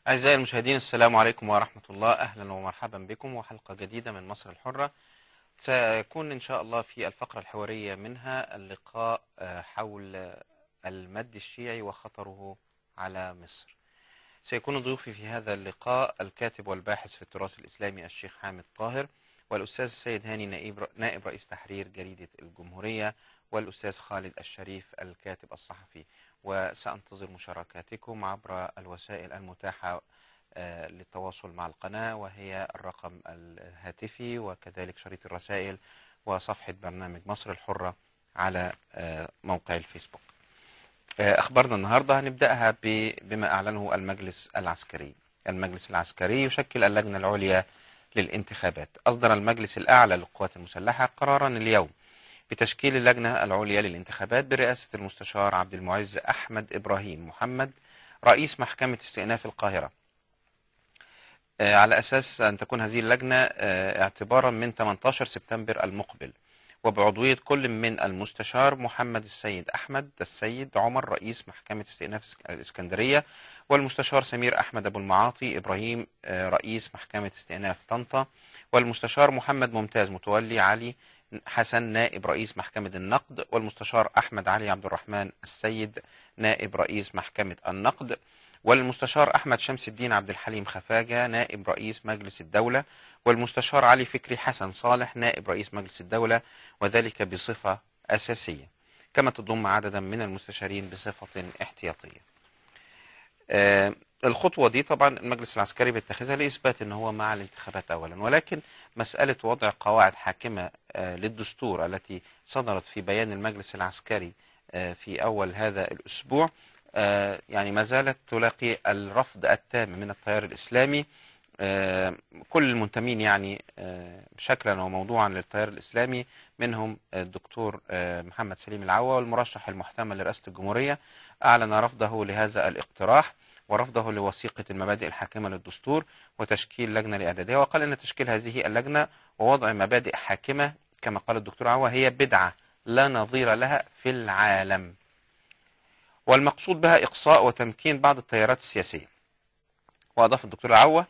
أعزائي المشاهدين السلام عليكم ورحمة الله أهلا ومرحبا بكم وحلقة جديدة من مصر الحرة سيكون إن شاء الله في الفقرة الحوارية منها اللقاء آه، حول المد الشيعي وخطره على مصر سيكون ضيوفي في هذا اللقاء الكاتب والباحث في التراث الإسلامي الشيخ حامد طاهر والأستاذ السيد هاني نائب نائب رئيس تحرير جريدة الجمهورية والأستاذ خالد الشريف الكاتب الصحفي وسأنتظر مشاركاتكم عبر الوسائل المتاحة آه، للتواصل مع القناة وهي الرقم الهاتفي وكذلك شريط الرسائل وصفحة برنامج مصر الحرة على آه، موقع الفيسبوك آه، أخبارنا النهاردة هنبدأها ب- بما أعلنه المجلس العسكري المجلس العسكري يشكل اللجنة العليا للانتخابات أصدر المجلس الأعلى للقوات المسلحة قرارا اليوم بتشكيل اللجنة العليا للانتخابات برئاسة المستشار عبد المعز أحمد إبراهيم محمد رئيس محكمة استئناف القاهرة آه، على أساس أن تكون هذه اللجنة آه، اعتبارا من 18 سبتمبر المقبل وبعضوية كل من المستشار محمد السيد أحمد السيد عمر رئيس محكمة استئناف الإسكندرية والمستشار سمير أحمد أبو المعاطي إبراهيم آه، رئيس محكمة استئناف طنطا والمستشار محمد ممتاز متولي علي حسن نائب رئيس محكمة النقد والمستشار أحمد علي عبد الرحمن السيد نائب رئيس محكمة النقد والمستشار أحمد شمس الدين عبد الحليم خفاجة نائب رئيس مجلس الدولة والمستشار علي فكري حسن صالح نائب رئيس مجلس الدولة وذلك بصفة أساسية كما تضم عددا من المستشارين بصفة احتياطية آه، الخطوة دي طبعا المجلس العسكري بيتخذها لإثبات أنه هو مع الانتخابات أولا ولكن مسألة وضع قواعد حاكمة آه، للدستور التي صدرت في بيان المجلس العسكري آه، في أول هذا الأسبوع آه، يعني ما زالت تلاقي الرفض التام من التيار الإسلامي آه، كل المنتمين يعني آه، شكلا وموضوعا للتيار الإسلامي منهم الدكتور آه، محمد سليم العوا والمرشح المحتمل لرئاسة الجمهورية أعلن رفضه لهذا الاقتراح ورفضه لوثيقة المبادئ الحاكمة للدستور وتشكيل لجنة لإعدادها وقال أن تشكيل هذه اللجنة ووضع مبادئ حاكمة كما قال الدكتور عوا هي بدعة لا نظير لها في العالم والمقصود بها إقصاء وتمكين بعض التيارات السياسية وأضاف الدكتور عوا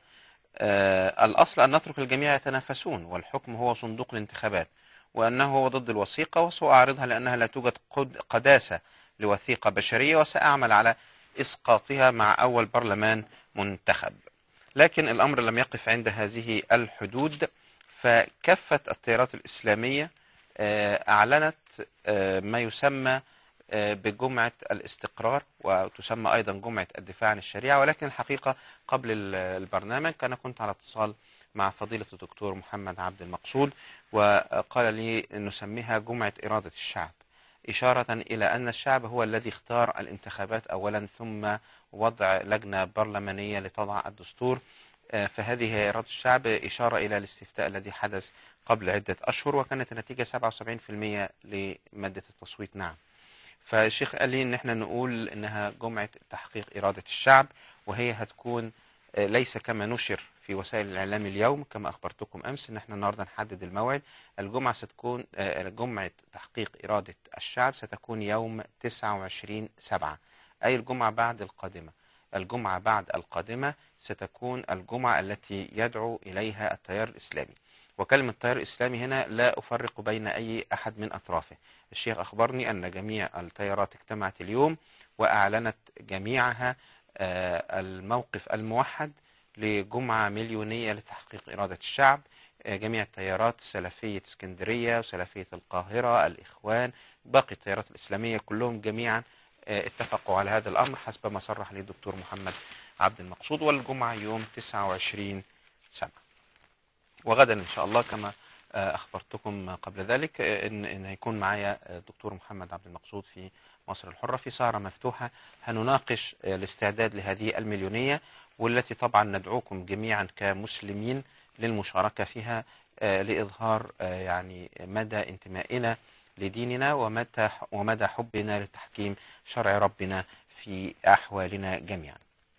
آه الأصل أن نترك الجميع يتنافسون والحكم هو صندوق الانتخابات وأنه هو ضد الوثيقة وسأعارضها لأنها لا توجد قد- قداسة لوثيقة بشرية وسأعمل على إسقاطها مع أول برلمان منتخب لكن الأمر لم يقف عند هذه الحدود فكافة التيارات الإسلامية آه، أعلنت آه، ما يسمى آه، بجمعة الاستقرار وتسمى أيضا جمعة الدفاع عن الشريعة ولكن الحقيقة قبل ال- البرنامج أنا كنت على اتصال مع فضيلة الدكتور محمد عبد المقصود وقال لي أن نسميها جمعة إرادة الشعب إشارة إلى أن الشعب هو الذي اختار الانتخابات أولا ثم وضع لجنة برلمانية لتضع الدستور آه، فهذه هي إرادة الشعب إشارة إلى الاستفتاء الذي حدث قبل عدة أشهر وكانت النتيجة 77% لمادة التصويت نعم فالشيخ قال لي ان احنا نقول انها جمعة تحقيق إرادة الشعب وهي هتكون آه، ليس كما نشر في وسائل الإعلام اليوم كما أخبرتكم أمس ان احنا النهاردة نحدد الموعد الجمعة ستكون آه، جمعة تحقيق إرادة الشعب ستكون يوم 29 سبعة أي الجمعة بعد القادمة الجمعة بعد القادمة ستكون الجمعة التي يدعو إليها التيار الإسلامي وكلمة التيار الإسلامي هنا لا أفرق بين أي أحد من أطرافه الشيخ أخبرني أن جميع التيارات اجتمعت اليوم وأعلنت جميعها آه، الموقف الموحد لجمعة مليونية لتحقيق إرادة الشعب آه، جميع التيارات سلفية اسكندرية وسلفية القاهرة الإخوان باقي التيارات الإسلامية كلهم جميعا آه، اتفقوا على هذا الأمر حسب ما صرح لي الدكتور محمد عبد المقصود والجمعة يوم 29 سبعة وغدا إن شاء الله كما آه، أخبرتكم قبل ذلك آه، إن إن هيكون معايا آه، الدكتور محمد عبد المقصود في مصر الحرة في سهرة مفتوحة هنناقش آه، الاستعداد لهذه المليونية والتي طبعا ندعوكم جميعا كمسلمين للمشاركة فيها آه، لإظهار آه، يعني مدى انتمائنا لديننا ومتى ومدى حبنا لتحكيم شرع ربنا في أحوالنا جميعا.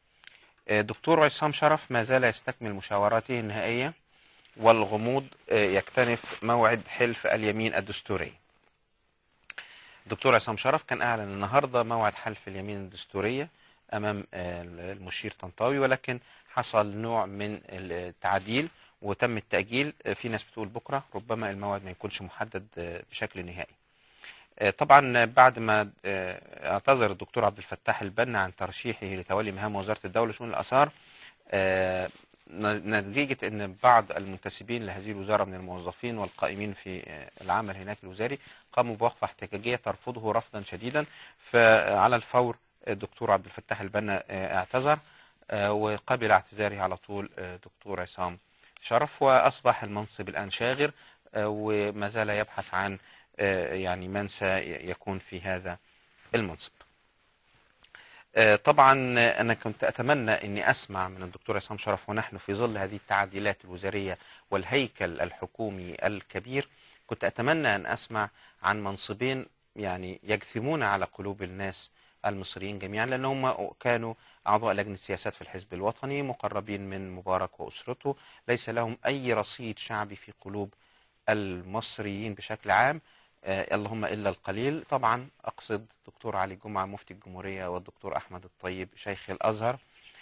آه، دكتور عصام شرف ما زال يستكمل مشاوراته النهائية والغموض آه، يكتنف موعد حلف اليمين الدستوري. دكتور عصام شرف كان أعلن النهاردة موعد حلف اليمين الدستورية أمام آه، المشير طنطاوي ولكن حصل نوع من التعديل وتم التأجيل آه، في ناس بتقول بكرة ربما الموعد ما يكونش محدد آه، بشكل نهائي آه، طبعا بعد ما آه، اعتذر الدكتور عبد الفتاح البنا عن ترشيحه لتولي مهام وزارة الدولة لشؤون الآثار آه، ن- نتيجة أن بعض المنتسبين لهذه الوزارة من الموظفين والقائمين في آه، العمل هناك الوزاري قاموا بوقفة احتجاجية ترفضه رفضا شديدا فعلى الفور الدكتور عبد الفتاح البنا آه، اعتذر آه، وقبل اعتذاره على طول آه، دكتور عصام شرف وأصبح المنصب الآن شاغر آه، وما زال يبحث عن آه، يعني من سيكون في هذا المنصب آه، طبعا آه، أنا كنت أتمنى أني أسمع من الدكتور عصام شرف ونحن في ظل هذه التعديلات الوزارية والهيكل الحكومي الكبير كنت أتمنى أن أسمع عن منصبين يعني يجثمون على قلوب الناس المصريين جميعا لأنهم كانوا أعضاء لجنة سياسات في الحزب الوطني مقربين من مبارك وأسرته ليس لهم أي رصيد شعبي في قلوب المصريين بشكل عام آه، اللهم إلا القليل طبعا أقصد دكتور علي جمعة مفتي الجمهورية والدكتور أحمد الطيب شيخ الأزهر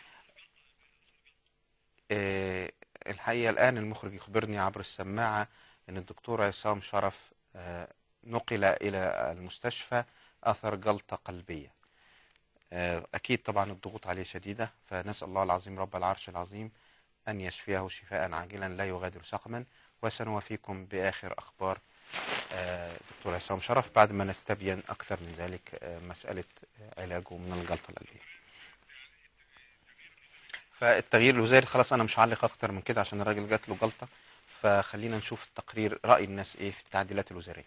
آه، الحقيقة الآن المخرج يخبرني عبر السماعة أن الدكتور عصام شرف آه، نقل إلى المستشفى أثر جلطة قلبية آه، أكيد طبعا الضغوط عليه شديدة فنسأل الله العظيم رب العرش العظيم أن يشفيه شفاء عاجلا لا يغادر سقما وسنوافيكم بآخر أخبار آه، دكتور عصام شرف بعد ما نستبين أكثر من ذلك آه، مسألة آه، علاجه من الجلطة القلبية فالتغيير الوزاري خلاص أنا مش هعلق أكتر من كده عشان الراجل جات له جلطة فخلينا نشوف التقرير رأي الناس إيه في التعديلات الوزارية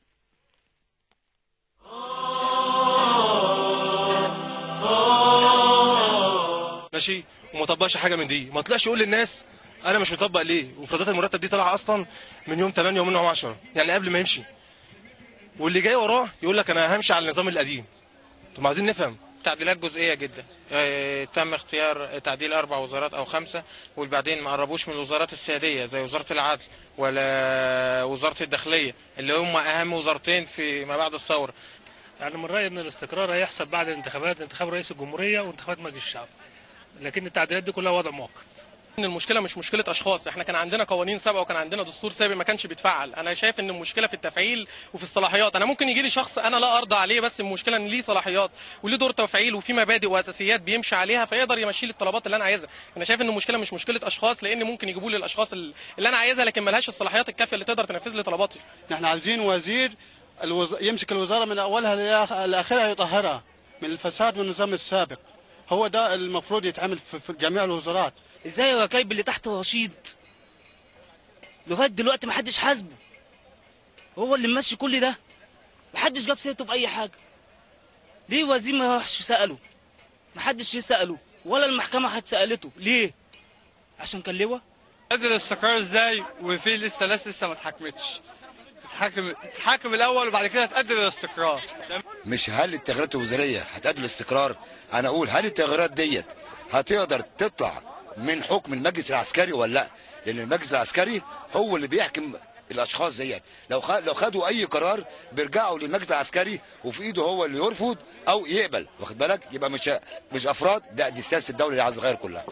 ماشي وما طبقش حاجه من دي ما طلعش يقول للناس انا مش مطبق ليه ومفردات المرتب دي طالعه اصلا من يوم 8 ومن يوم 10 يعني قبل ما يمشي واللي جاي وراه يقول لك انا همشي على النظام القديم طب عايزين نفهم تعديلات جزئيه جدا آه، تم اختيار تعديل اربع وزارات او خمسه وبعدين ما قربوش من الوزارات السياديه زي وزاره العدل ولا وزاره الداخليه اللي هم اهم وزارتين في ما بعد الثوره يعني من رأيي ان الاستقرار هيحصل بعد الانتخابات انتخاب رئيس الجمهورية وانتخابات مجلس الشعب لكن التعديلات دي كلها وضع مؤقت ان المشكله مش مشكله اشخاص احنا كان عندنا قوانين سابقه وكان عندنا دستور سابق ما كانش بيتفعل انا شايف ان المشكله في التفعيل وفي الصلاحيات انا ممكن يجي لي شخص انا لا ارضى عليه بس المشكله ان ليه صلاحيات وليه دور تفعيل وفي مبادئ واساسيات بيمشي عليها فيقدر يمشي لي الطلبات اللي انا عايزها انا شايف ان المشكله مش مشكله اشخاص لان ممكن يجيبوا لي الاشخاص اللي انا عايزها لكن ملهاش الصلاحيات الكافيه اللي تقدر تنفذ لي طلباتي نحن عايزين وزير الوز... يمسك الوزاره من اولها لآخ- لاخرها يطهرها من الفساد والنظام السابق هو ده المفروض يتعمل في, في جميع الوزارات ازاي يا كايب اللي تحت رشيد لغايه دلوقتي محدش حاسبه هو اللي ماشي كل ده محدش جاب سيرته باي حاجه ليه وزير ما راحش ساله محدش ساله ولا المحكمه حد سالته ليه عشان كان لواء قدر الاستقرار ازاي وفي لسه ناس لسه ما اتحكمتش تتحكم تتحكم الاول وبعد كده تقدر الاستقرار مش هل التغييرات الوزاريه هتؤدي الاستقرار انا اقول هل التغييرات ديت هتقدر تطلع من حكم المجلس العسكري ولا لا لان المجلس العسكري هو اللي بيحكم الاشخاص ديت لو خ... لو خدوا اي قرار بيرجعوا للمجلس العسكري وفي ايده هو اللي يرفض او يقبل واخد بالك يبقى مش مش افراد لا دي سياسه الدوله اللي عايز تغير كلها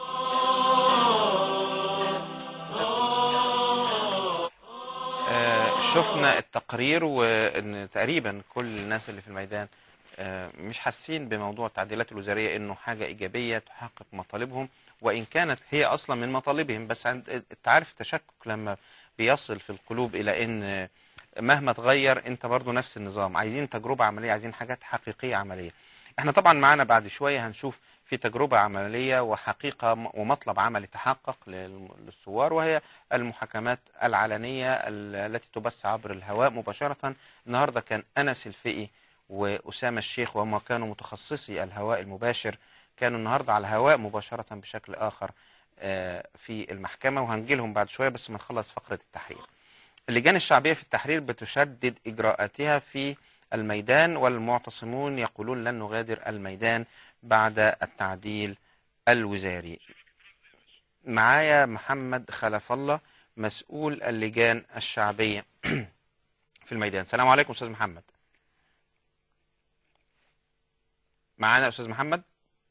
آه، شفنا التقرير وان تقريبا كل الناس اللي في الميدان آه، مش حاسين بموضوع التعديلات الوزاريه انه حاجه ايجابيه تحقق مطالبهم وان كانت هي اصلا من مطالبهم بس عند انت عارف التشكك لما بيصل في القلوب الى ان مهما تغير انت برضو نفس النظام عايزين تجربه عمليه عايزين حاجات حقيقيه عمليه احنا طبعا معانا بعد شويه هنشوف في تجربه عمليه وحقيقه م- ومطلب عملي تحقق لل- للثوار وهي المحاكمات العلنيه ال- التي تبث عبر الهواء مباشره النهارده كان انس الفقي واسامه الشيخ وهم كانوا متخصصي الهواء المباشر كانوا النهارده على الهواء مباشره بشكل اخر آه، في المحكمه وهنجي لهم بعد شويه بس ما نخلص فقره التحرير. اللجان الشعبيه في التحرير بتشدد اجراءاتها في الميدان والمعتصمون يقولون لن نغادر الميدان بعد التعديل الوزاري. معايا محمد خلف الله مسؤول اللجان الشعبيه في الميدان. السلام عليكم استاذ محمد. معانا استاذ محمد؟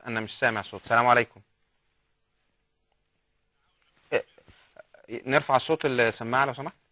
انا مش سامع صوت السلام عليكم إيه، نرفع الصوت السماعه لو سمحت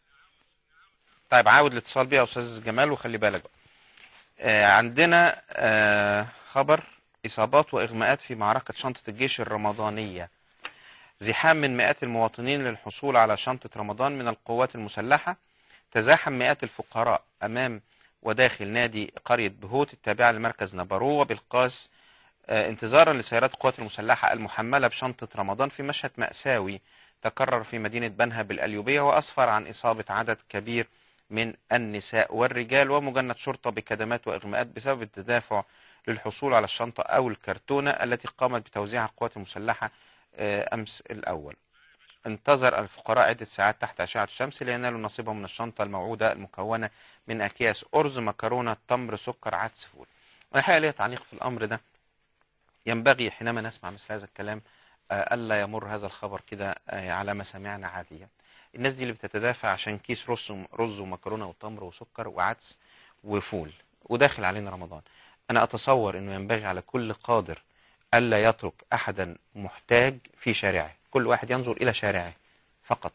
طيب عاود الاتصال بيها يا استاذ جمال وخلي بالك بقى آه، عندنا آه، خبر اصابات واغماءات في معركه شنطه الجيش الرمضانيه زحام من مئات المواطنين للحصول على شنطه رمضان من القوات المسلحه تزاحم مئات الفقراء امام وداخل نادي قريه بهوت التابعه لمركز نبارو وبالقاس آه، انتظارا لسيارات القوات المسلحه المحمله بشنطه رمضان في مشهد ماساوي تكرر في مدينه بنها بالاليوبيه واسفر عن اصابه عدد كبير من النساء والرجال ومجند شرطة بكدمات وإغماءات بسبب التدافع للحصول على الشنطة أو الكرتونة التي قامت بتوزيعها القوات المسلحة آه، أمس الأول انتظر الفقراء عدة ساعات تحت أشعة الشمس لينالوا نصيبهم من الشنطة الموعودة المكونة من أكياس أرز مكرونة تمر سكر عدس فول والحقيقة لي تعليق في الأمر ده ينبغي حينما نسمع مثل هذا الكلام آه، ألا يمر هذا الخبر كده آه، على مسامعنا عادية الناس دي اللي بتتدافع عشان كيس رز رز ومكرونه وتمر وسكر وعدس وفول وداخل علينا رمضان انا اتصور انه ينبغي على كل قادر الا يترك احدا محتاج في شارعه كل واحد ينظر الى شارعه فقط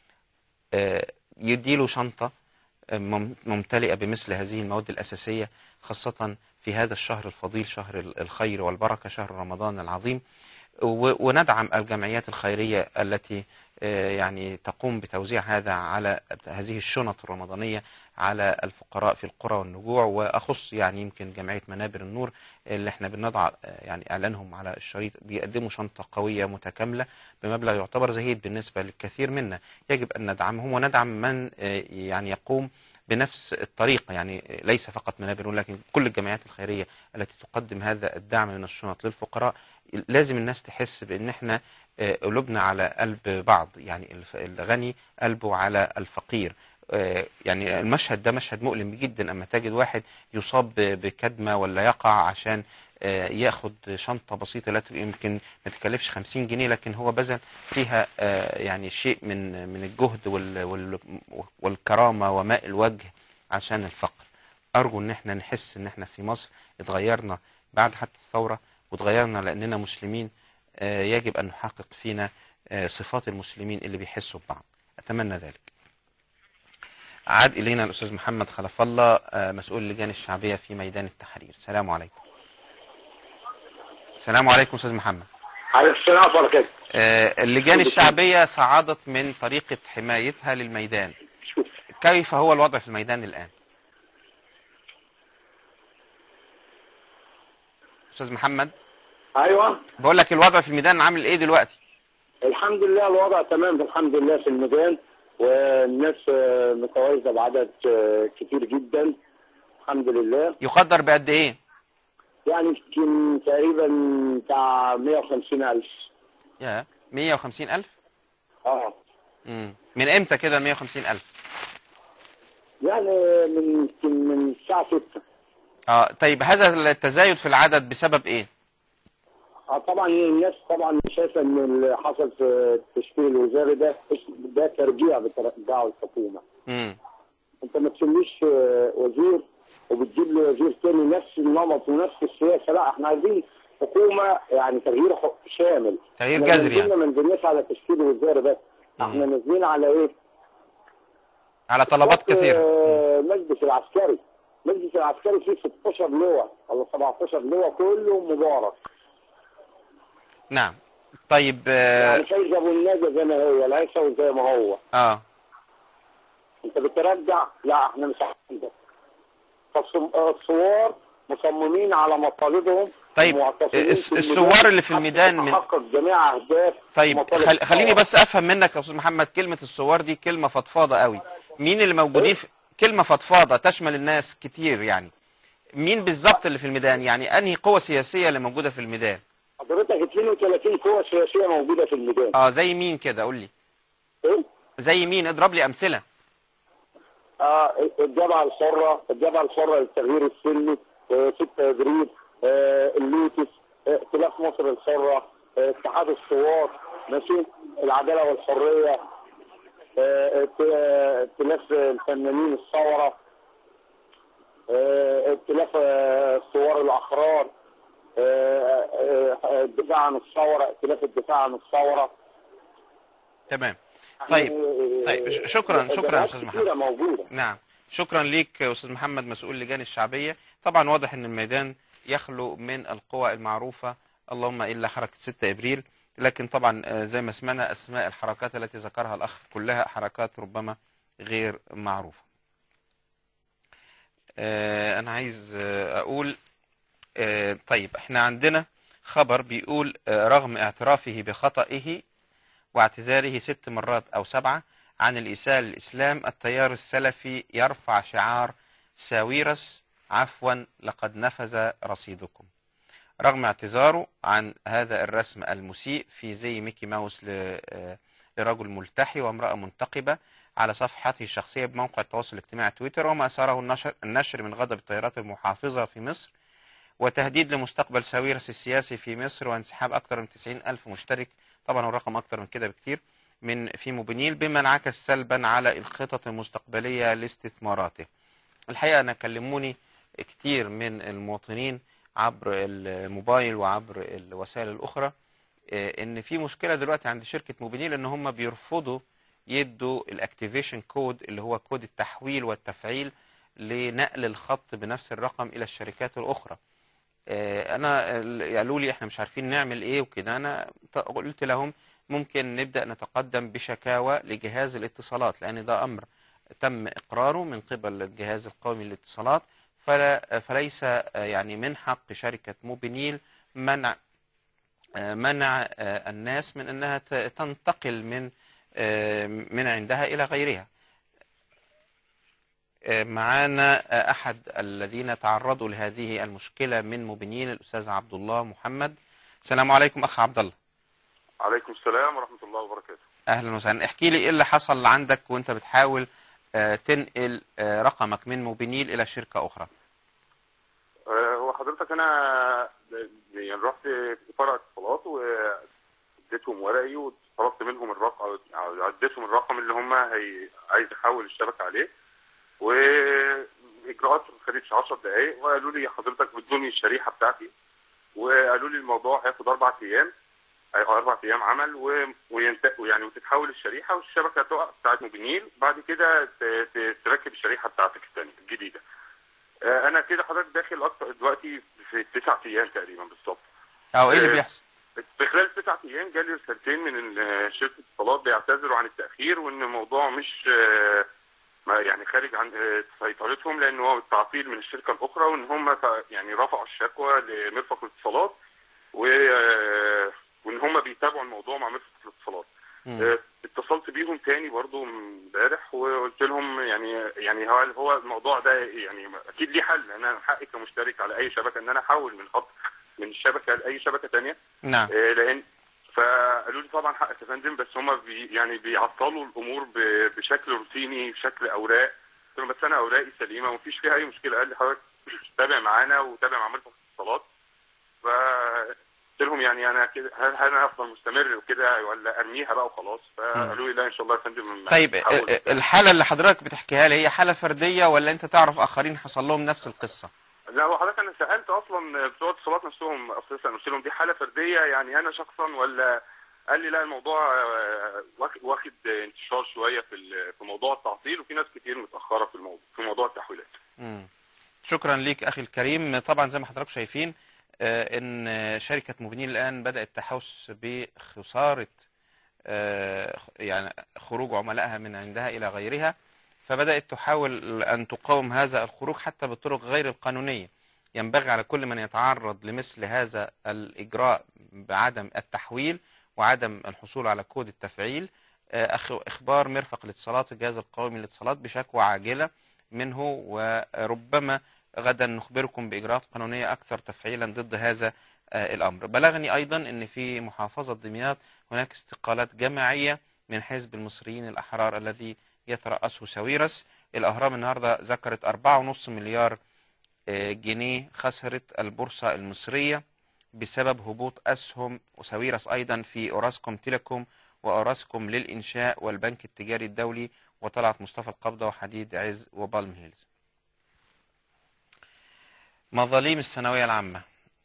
آه، يديله شنطه آه، مم- ممتلئه بمثل هذه المواد الاساسيه خاصه في هذا الشهر الفضيل شهر ال- الخير والبركه شهر رمضان العظيم و- وندعم الجمعيات الخيريه التي آه، يعني تقوم بتوزيع هذا على هذه الشنط الرمضانية على الفقراء في القرى والنجوع وأخص يعني يمكن جمعية منابر النور اللي احنا بنضع آه، يعني إعلانهم على الشريط بيقدموا شنطة قوية متكاملة بمبلغ يعتبر زهيد بالنسبة للكثير منا يجب أن ندعمهم وندعم من آه، يعني يقوم بنفس الطريقة يعني ليس فقط منابر النور لكن كل الجمعيات الخيرية التي تقدم هذا الدعم من الشنط للفقراء لازم الناس تحس بأن احنا آه، قلوبنا على قلب بعض يعني الف- الغني قلبه على الفقير آه، يعني المشهد ده مشهد مؤلم جدا اما تجد واحد يصاب ب- بكدمه ولا يقع عشان آه، ياخد شنطه بسيطه لا ت- يمكن ما تكلفش 50 جنيه لكن هو بذل فيها آه، يعني شيء من من الجهد وال- وال- والكرامه وماء الوجه عشان الفقر ارجو ان احنا نحس ان احنا في مصر اتغيرنا بعد حتى الثوره واتغيرنا لاننا مسلمين آه، يجب أن نحقق فينا آه، صفات المسلمين اللي بيحسوا ببعض أتمنى ذلك عاد إلينا الأستاذ محمد خلف الله آه، مسؤول اللجان الشعبية في ميدان التحرير السلام عليكم السلام عليكم أستاذ محمد على السلام عليكم آه، اللجان الشعبية صعدت من طريقة حمايتها للميدان كيف هو الوضع في الميدان الآن أستاذ محمد ايوه بقول لك الوضع في الميدان عامل إيه دلوقتي الحمد لله الوضع تمام الحمد لله في الميدان والناس آه، متواجده بعدد آه، كتير جدا الحمد لله يقدر بقد إيه يعني يمكن تقريبا بتاع 150 الف يا 150 ألف اه مم. من امتى كده 150 ألف يعني من يمكن من الساعه 6 اه طيب هذا التزايد في العدد بسبب ايه آه طبعا الناس طبعا شايفه ان اللي حصل في التشكيل الوزاري ده ده ترجيع بترجعه الحكومه مم. انت ما تسميش آه، وزير وبتجيب لي وزير تاني نفس النمط ونفس السياسه لا احنا عايزين حكومه يعني تغيير ح- شامل تغيير احنا جذري يعني. نزلنا ما نزلناش على تشكيل وزاري بس احنا نازلين على ايه؟ على طلبات بالظبط، كثيرة آه، مجلس العسكري مجلس العسكري فيه 16 لواء ولا 17 لواء كلهم مبارك نعم طيب اه, يعني فايز ابو النجا زي ما هي العيسى زي ما هو آه. انت بترجع لا احنا مش عايزين ده فالصم- الثوار مصممين على مطالبهم طيب ومعتصمين الس- في الثوار الميدان اللي في حتى الميدان من- تتحقق جميع اهداف طيب ومطالب خل... خليني الثوار. بس افهم منك يا استاذ محمد كلمة الثوار دي كلمة فضفاضة قوي مين اللي موجودين في كلمة فضفاضة تشمل الناس كتير يعني مين بالظبط اللي في الميدان يعني انهي قوة سياسية اللي موجودة في الميدان حضرتك 32 قوة سياسية موجودة في الميدان اه زي مين كده قول لي ايه؟ زي مين اضرب لي امثلة آه الجبهة الحرة الجبهة الحرة للتغيير السلمي آه 6 ابريل آه اللوتس آه ائتلاف مصر الحرة آه اتحاد الثوار ماشي العدالة والحرية آه ائت- آه، ائتلاف الفنانين الثورة آه، ائتلاف آه، الثوار الأحرار آه، آه، آه، الدفاع عن الثوره ائتلاف الدفاع عن الثوره تمام طيب يعني، طيب ش- شكرا شكرا يا جماعات استاذ كتيرة محمد موجوده نعم شكرا ليك يا استاذ محمد مسؤول اللجان الشعبيه طبعا واضح ان الميدان يخلو من القوى المعروفه اللهم الا حركه 6 ابريل لكن طبعا آه، زي ما سمعنا اسماء الحركات التي ذكرها الاخ كلها حركات ربما غير معروفه آه، انا عايز آه، اقول آه، طيب احنا عندنا خبر بيقول آه، رغم اعترافه بخطئه واعتذاره ست مرات أو سبعة عن الإساءة للإسلام التيار السلفي يرفع شعار ساويرس عفوا لقد نفذ رصيدكم رغم اعتذاره عن هذا الرسم المسيء في زي ميكي ماوس ل- آه، لرجل ملتحي وامرأة منتقبة على صفحته الشخصية بموقع التواصل الاجتماعي تويتر وما أثاره النشر, النشر من غضب التيارات المحافظة في مصر وتهديد لمستقبل ساويرس السياسي في مصر وانسحاب أكثر من 90 ألف مشترك طبعا الرقم أكثر من كده بكتير من في موبينيل بما انعكس سلبا على الخطط المستقبلية لاستثماراته الحقيقة أنا كلموني كتير من المواطنين عبر الموبايل وعبر الوسائل الأخرى آه، إن في مشكلة دلوقتي عند شركة موبينيل إن هم بيرفضوا يدوا الاكتيفيشن كود اللي هو كود التحويل والتفعيل لنقل الخط بنفس الرقم إلى الشركات الأخرى آه، انا ال- قالوا لي احنا مش عارفين نعمل ايه وكده انا ت- قلت لهم ممكن نبدا نتقدم بشكاوى لجهاز الاتصالات لان ده امر تم اقراره من قبل الجهاز القومي للاتصالات فلا فليس آه، يعني من حق شركه موبينيل منع آه، منع آه، الناس من انها ت- تنتقل من آه، من عندها الى غيرها آه، معانا آه، احد الذين تعرضوا لهذه المشكله من موبينيل الاستاذ عبد الله محمد السلام عليكم اخ عبد الله عليكم السلام ورحمة الله وبركاته اهلا وسهلا احكي لي ايه اللي حصل عندك وانت بتحاول آه، تنقل آه، رقمك من موبينيل الى شركه اخرى آه، هو حضرتك أنا يعني رحت فرع اتصالات واديتهم ورقي وطلبت منهم الرقم اديتهم الرقم اللي هم هي عايز احول الشبكة عليه واجراءات ما خدتش 10 دقايق وقالوا لي حضرتك بدوني الشريحة بتاعتي وقالوا لي الموضوع هياخد اربع ايام أو اربع ايام عمل و... وينت... يعني وتتحول الشريحه والشبكه تقع بتاعت موبينيل بعد كده ت... ت... تركب الشريحه بتاعتك الثانيه الجديده. آه، انا كده حضرتك داخل اكتر دلوقتي في تسع ايام تقريبا بالظبط. او ايه اللي آه، بيحصل في خلال تسع ايام جالي رسالتين من ال- شركه اتصالات بيعتذروا عن التاخير وان الموضوع مش آه، ما يعني خارج عن آه، سيطرتهم لان هو تعطيل من الشركه الاخرى وان هم ت- يعني رفعوا الشكوى لمرفق الاتصالات و آه، وان هم بيتابعوا الموضوع مع مرفق الاتصالات. آه، اتصلت بيهم تاني برضو امبارح وقلت لهم يعني يعني هو هو الموضوع ده يعني اكيد ليه حل انا من حقي كمشترك على اي شبكه ان انا احول من خط من الشبكه لاي شبكه تانية نعم آه، لان فقالوا لي طبعا حقك يا فندم بس هم بي يعني بيعطلوا الامور ب- بشكل روتيني بشكل اوراق قلت لهم بس انا اوراقي سليمه ومفيش فيها اي مشكله قال لي حضرتك تابع معانا وتابع مع مرفق الاتصالات فقلت لهم يعني انا كده هل هل انا افضل مستمر وكده ولا ارميها بقى وخلاص فقالوا لي لا ان شاء الله يا فندم طيب هحاول. ال- ال- الحاله اللي حضرتك بتحكيها لي هي حاله فرديه ولا انت تعرف اخرين حصل لهم نفس القصه لا هو حضرتك انا سالت اصلا بتوع الاتصالات نفسهم اساسا قلت لهم دي حاله فرديه يعني انا شخصا ولا قال لي لا الموضوع آه، واخد واخد انتشار شويه في ال- في موضوع التعطيل وفي ناس كتير متاخره في الموضوع في موضوع التحويلات مم. شكرا ليك اخي الكريم طبعا زي ما حضراتكم شايفين آه، ان شركه موبينيل الان بدات تحس بخساره آه، يعني خروج عملائها من عندها الى غيرها فبدات تحاول ان تقاوم هذا الخروج حتى بالطرق غير القانونيه ينبغي على كل من يتعرض لمثل هذا الاجراء بعدم التحويل وعدم الحصول على كود التفعيل آه، أخ- اخبار مرفق الاتصالات الجهاز القومي للاتصالات بشكوى عاجله منه وربما غدا نخبركم بإجراءات قانونية أكثر تفعيلا ضد هذا آه، الأمر بلغني أيضا أن في محافظة دمياط هناك استقالات جماعية من حزب المصريين الأحرار الذي يترأسه ساويرس الأهرام النهاردة ذكرت 4.5 مليار آه، جنيه خسرت البورصة المصرية بسبب هبوط أسهم وساويرس أيضا في أوراسكوم تيليكوم وأوراسكوم للإنشاء والبنك التجاري الدولي وطلعت مصطفى القبضة وحديد عز وبالم هيلز مظاليم الثانوية العامة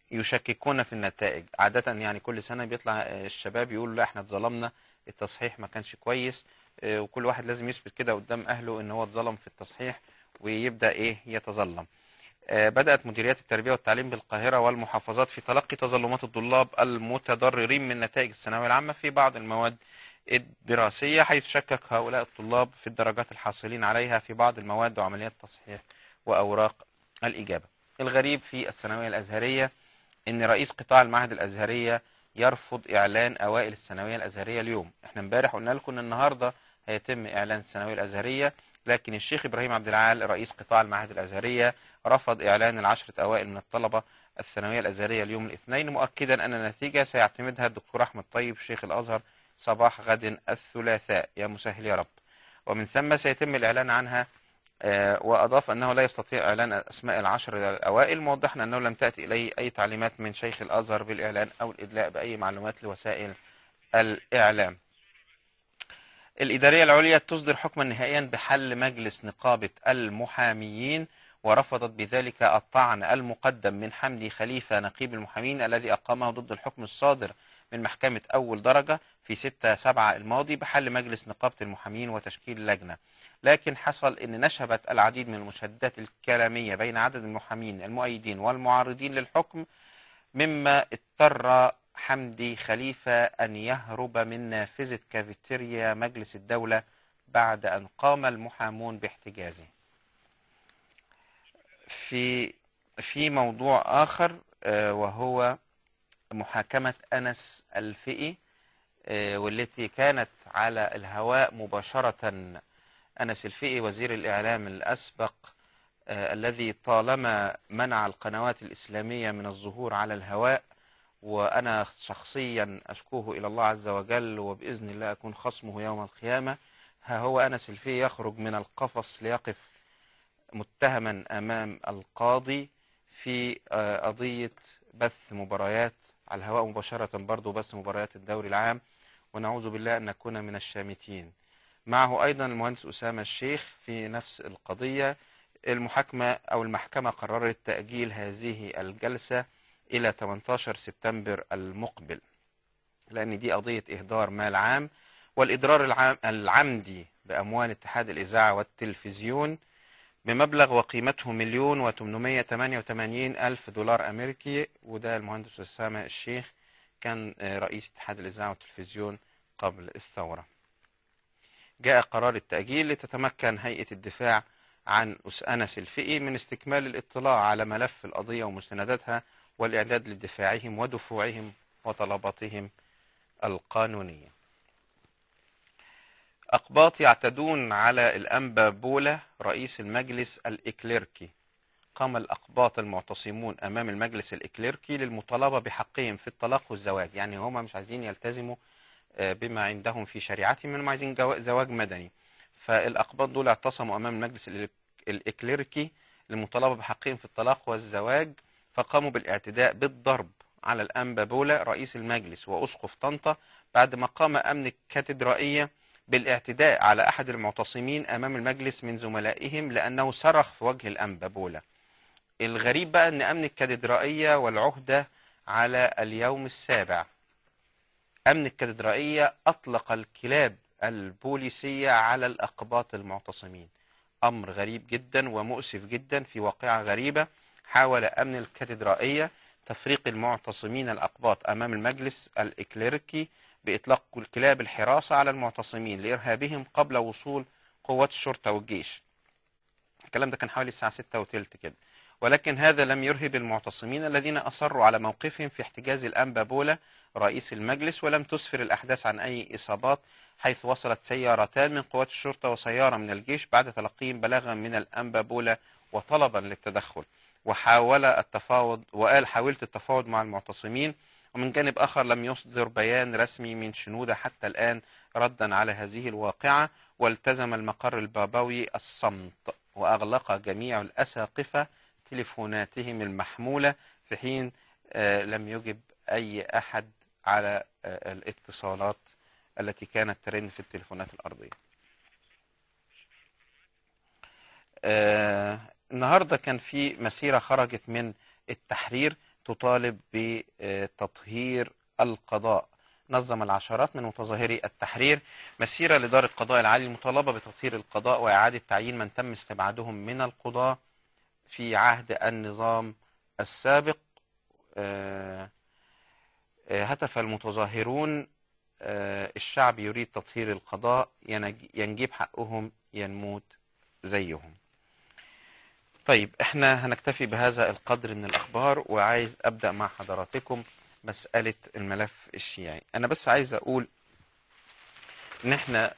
يشككون في النتائج عادة يعني كل سنة بيطلع آه، الشباب يقولوا لا احنا اتظلمنا التصحيح ما كانش كويس آه، وكل واحد لازم يثبت كده قدام أهله إن هو اتظلم في التصحيح ويبدأ إيه يتظلم آه، بدأت مديريات التربية والتعليم بالقاهرة والمحافظات في تلقي تظلمات الطلاب المتضررين من نتائج الثانوية العامة في بعض المواد الدراسية حيث شكك هؤلاء الطلاب في الدرجات الحاصلين عليها في بعض المواد وعمليات تصحيح وأوراق الإجابة الغريب في الثانوية الأزهرية أن رئيس قطاع المعهد الأزهرية يرفض إعلان أوائل الثانوية الأزهرية اليوم احنا امبارح قلنا لكم أن النهاردة هيتم إعلان الثانوية الأزهرية لكن الشيخ إبراهيم عبد العال رئيس قطاع المعاهد الأزهرية رفض إعلان العشرة أوائل من الطلبة الثانوية الأزهرية اليوم الاثنين مؤكدا أن النتيجة سيعتمدها الدكتور أحمد طيب شيخ الأزهر صباح غد الثلاثاء يا مسهل يا رب ومن ثم سيتم الإعلان عنها آه، وأضاف أنه لا يستطيع إعلان أسماء العشر الأوائل موضحا أنه لم تأتي إليه أي تعليمات من شيخ الأزهر بالإعلان أو الإدلاء بأي معلومات لوسائل الإعلام الإدارية العليا تصدر حكما نهائيا بحل مجلس نقابة المحاميين ورفضت بذلك الطعن المقدم من حمدي خليفة نقيب المحامين الذي أقامه ضد الحكم الصادر من محكمة أول درجة في 6 7 الماضي بحل مجلس نقابة المحامين وتشكيل لجنة لكن حصل أن نشبت العديد من المشادات الكلامية بين عدد المحامين المؤيدين والمعارضين للحكم مما اضطر حمدي خليفة أن يهرب من نافذة كافيتيريا مجلس الدولة بعد أن قام المحامون باحتجازه في في موضوع آخر آه، وهو محاكمة أنس الفقي آه، والتي كانت على الهواء مباشرة أنس الفقي وزير الإعلام الأسبق آه، الذي طالما منع القنوات الإسلامية من الظهور على الهواء وأنا شخصيا أشكوه إلى الله عز وجل وبإذن الله أكون خصمه يوم القيامة ها هو أنس الفقي يخرج من القفص ليقف متهما أمام القاضي في آه، قضية بث مباريات على الهواء مباشرة برضو بث مباريات الدوري العام ونعوذ بالله أن نكون من الشامتين معه أيضا المهندس أسامة الشيخ في نفس القضية المحاكمة أو المحكمة قررت تأجيل هذه الجلسة إلى 18 سبتمبر المقبل لأن دي قضية إهدار مال عام والإضرار العام العمدي بأموال اتحاد الإذاعة والتلفزيون بمبلغ وقيمته مليون وتمنمية تمانية وتمانين ألف دولار أمريكي وده المهندس أسامة الشيخ كان آه، رئيس اتحاد الإذاعة والتلفزيون قبل الثورة جاء قرار التأجيل لتتمكن هيئة الدفاع عن أس أنس الفقي من استكمال الاطلاع على ملف القضية ومستنداتها والإعداد لدفاعهم ودفوعهم وطلباتهم القانونية أقباط يعتدون على الأنبا بولا رئيس المجلس الإكليركي قام الأقباط المعتصمون أمام المجلس الإكليركي للمطالبة بحقهم في الطلاق والزواج يعني هم مش عايزين يلتزموا آه، بما عندهم في شريعتهم انهم عايزين جو- زواج مدني فالأقباط دول اعتصموا أمام المجلس الإك- الإكليركي للمطالبة بحقهم في الطلاق والزواج فقاموا بالاعتداء بالضرب على الأنبا بولا رئيس المجلس وأسقف طنطا بعد ما قام أمن الكاتدرائية بالاعتداء على أحد المعتصمين أمام المجلس من زملائهم لأنه صرخ في وجه الأنبا بولا الغريب بقى أن أمن الكاتدرائية والعهدة على اليوم السابع أمن الكاتدرائية أطلق الكلاب البوليسية على الأقباط المعتصمين أمر غريب جدا ومؤسف جدا في واقعة غريبة حاول أمن الكاتدرائية تفريق المعتصمين الأقباط أمام المجلس الإكليركي بإطلاق الكلاب الحراسة على المعتصمين لإرهابهم قبل وصول قوات الشرطة والجيش الكلام ده كان حوالي الساعة ستة وثلث كده ولكن هذا لم يرهب المعتصمين الذين أصروا على موقفهم في احتجاز الأنبا بولا رئيس المجلس ولم تسفر الأحداث عن أي إصابات حيث وصلت سيارتان من قوات الشرطة وسيارة من الجيش بعد تلقيهم بلاغا من الأنبا بولا وطلبا للتدخل وحاول التفاوض وقال حاولت التفاوض مع المعتصمين ومن جانب آخر لم يصدر بيان رسمي من شنودة حتى الآن ردا على هذه الواقعة والتزم المقر البابوي الصمت وأغلق جميع الأساقفة تليفوناتهم المحمولة في حين آه، لم يجب أي أحد على آه، الاتصالات التي كانت ترن في التليفونات الأرضية آه، النهاردة كان في مسيرة خرجت من التحرير تطالب بتطهير القضاء نظم العشرات من متظاهري التحرير مسيرة لدار القضاء العالي المطالبة بتطهير القضاء وإعادة تعيين من تم استبعادهم من القضاء في عهد النظام السابق آه، آه، هتف المتظاهرون آه، الشعب يريد تطهير القضاء ينج- ينجيب حقهم ينموت زيهم طيب احنا هنكتفي بهذا القدر من الأخبار وعايز أبدأ مع حضراتكم مسألة الملف الشيعي أنا بس عايز أقول إن احنا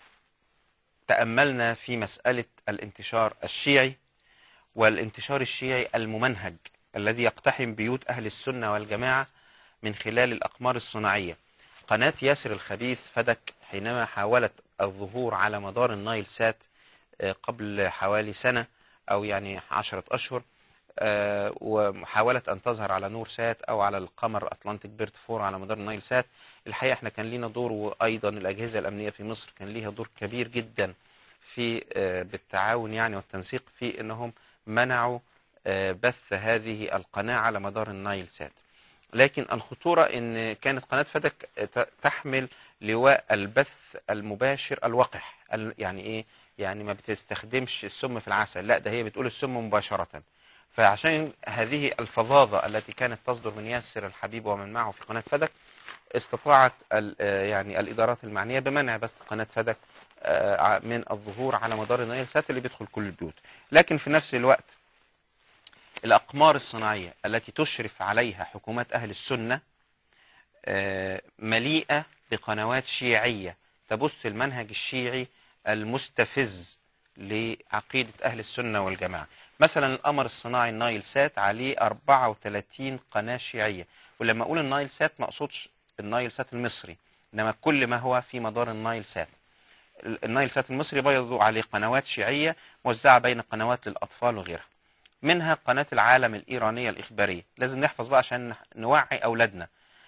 تأملنا في مسألة الانتشار الشيعي والانتشار الشيعي الممنهج الذي يقتحم بيوت أهل السنة والجماعة من خلال الأقمار الصناعية قناة ياسر الخبيث فدك حينما حاولت الظهور على مدار النايل سات آه، قبل حوالي سنة أو يعني عشرة أشهر آه، وحاولت أن تظهر على نور سات أو على القمر أتلانتيك بيرت فور على مدار النايل سات الحقيقة احنا كان لينا دور وأيضا الأجهزة الأمنية في مصر كان ليها دور كبير جدا في آه، بالتعاون يعني والتنسيق في أنهم منعوا آه، بث هذه القناة على مدار النايل سات لكن الخطورة ان كانت قناة فدك ت- تحمل لواء البث المباشر الوقح ال- يعني ايه يعني ما بتستخدمش السم في العسل لا ده هي بتقول السم مباشرة فعشان هذه الفظاظة التي كانت تصدر من ياسر الحبيب ومن معه في قناة فدك استطاعت ال- آه يعني الإدارات المعنية بمنع بث قناة فدك آه، ع- من الظهور على مدار النايل سات اللي بيدخل كل البيوت لكن في نفس الوقت الأقمار الصناعية التي تشرف عليها حكومات أهل السنة آه، مليئة بقنوات شيعية تبث المنهج الشيعي المستفز لعقيدة أهل السنة والجماعة مثلا القمر الصناعي النايل سات عليه 34 قناة شيعية ولما أقول النايل سات ما أقصدش النايل سات المصري إنما كل ما هو في مدار النايل سات ال- النايل سات المصري برضو عليه قنوات شيعية موزعة بين قنوات للأطفال وغيرها منها قناة العالم الإيرانية الإخبارية لازم نحفظ بقى عشان نوعي أولادنا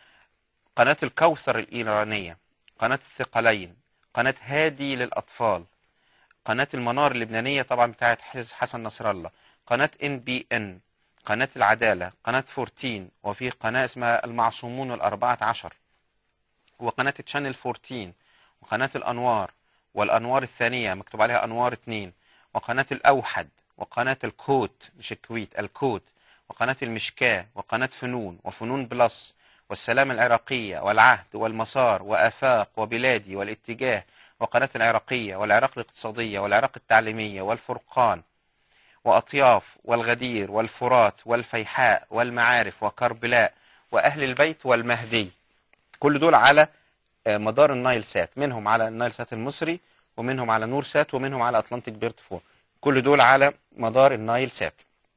قناة الكوثر الإيرانية قناة الثقلين قناة هادي للأطفال قناة المنار اللبنانية طبعا بتاعت حز- حسن نصر الله قناة ان بي ان قناة العدالة قناة فورتين وفي قناة اسمها المعصومون الأربعة عشر وقناة تشانل فورتين وقناة الأنوار والأنوار الثانية مكتوب عليها أنوار اتنين وقناة الأوحد وقناة الكوت مش الكويت الكوت وقناة المشكاة وقناة فنون وفنون بلس والسلام العراقية والعهد والمسار وآفاق وبلادي والاتجاه وقناة العراقية والعراق الاقتصادية والعراق التعليمية والفرقان وأطياف والغدير والفرات والفيحاء والمعارف وكربلاء وأهل البيت والمهدي كل دول على آه، مدار النايل سات منهم على النايل سات المصري ومنهم على نور سات ومنهم على أتلانتيك بيرت فور كل دول على مدار النايل سات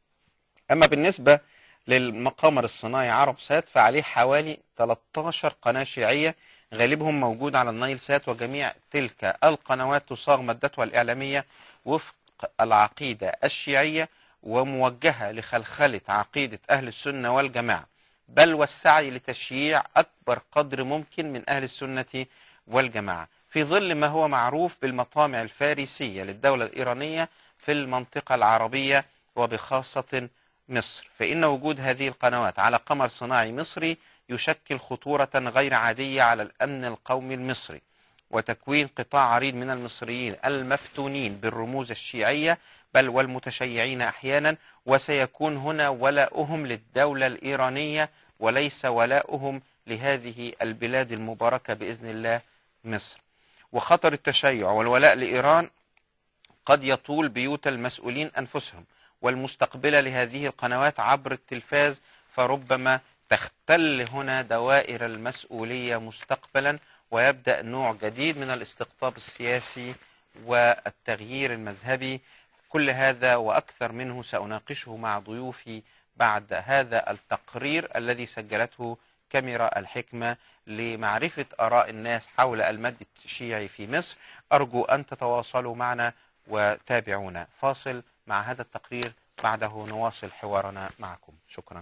أما بالنسبة للمقامر الصناعي عرب سات فعليه حوالي 13 قناة شيعية غالبهم موجود على النايل سات وجميع تلك القنوات تصاغ مادتها الإعلامية وفق العقيدة الشيعية وموجهة لخلخلة عقيدة أهل السنة والجماعة بل والسعي لتشييع أكبر قدر ممكن من أهل السنة والجماعة في ظل ما هو معروف بالمطامع الفارسية للدولة الإيرانية في المنطقة العربية وبخاصة مصر فإن وجود هذه القنوات على قمر صناعي مصري يشكل خطورة غير عادية على الأمن القومي المصري وتكوين قطاع عريض من المصريين المفتونين بالرموز الشيعية بل والمتشيعين أحيانا وسيكون هنا ولاؤهم للدولة الإيرانية وليس ولاؤهم لهذه البلاد المباركة بإذن الله مصر وخطر التشيع والولاء لإيران قد يطول بيوت المسؤولين أنفسهم والمستقبلة لهذه القنوات عبر التلفاز فربما تختل هنا دوائر المسؤولية مستقبلا ويبدأ نوع جديد من الاستقطاب السياسي والتغيير المذهبي كل هذا وأكثر منه سأناقشه مع ضيوفي بعد هذا التقرير الذي سجلته كاميرا الحكمة لمعرفة آراء الناس حول المد الشيعي في مصر أرجو أن تتواصلوا معنا وتابعونا فاصل مع هذا التقرير بعده نواصل حوارنا معكم شكرا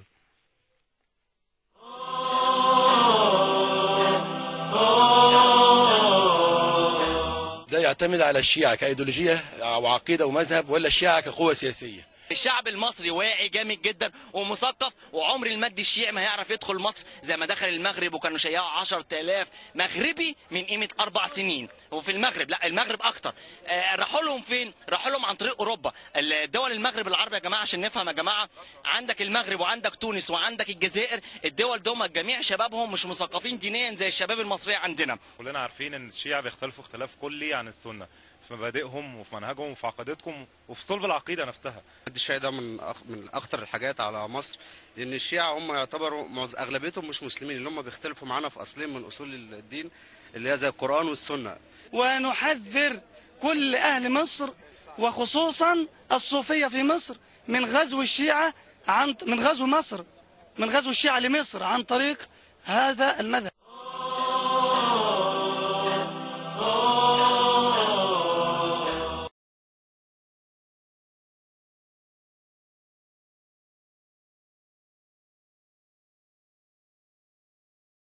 ده يعتمد على الشيعة كأيديولوجية أو عقيدة ومذهب ولا الشيعة كقوة سياسية الشعب المصري واعي جامد جدا ومثقف وعمر المجد الشيعي ما هيعرف يدخل مصر زي ما دخل المغرب وكانوا شيعوا 10000 مغربي من قيمه اربع سنين وفي المغرب لا المغرب اكتر آه راحوا لهم فين؟ راحوا لهم عن طريق اوروبا الدول المغرب العربي يا جماعه عشان نفهم يا جماعه عندك المغرب وعندك تونس وعندك الجزائر الدول دوما جميع شبابهم مش مثقفين دينيا زي الشباب المصريه عندنا كلنا عارفين ان الشيعة بيختلفوا اختلاف كلي عن السنة في مبادئهم وفي منهجهم وفي عقيدتهم وفي صلب العقيدة نفسها الشيعي ده من أخ... من اخطر الحاجات على مصر لان الشيعة هم يعتبروا معظ... اغلبيتهم مش مسلمين اللي هم بيختلفوا معانا في اصلين من اصول الدين اللي هي زي القرآن والسنة ونحذر كل اهل مصر وخصوصا الصوفية في مصر من غزو الشيعة عن من غزو مصر من غزو الشيعة لمصر عن طريق هذا المذهب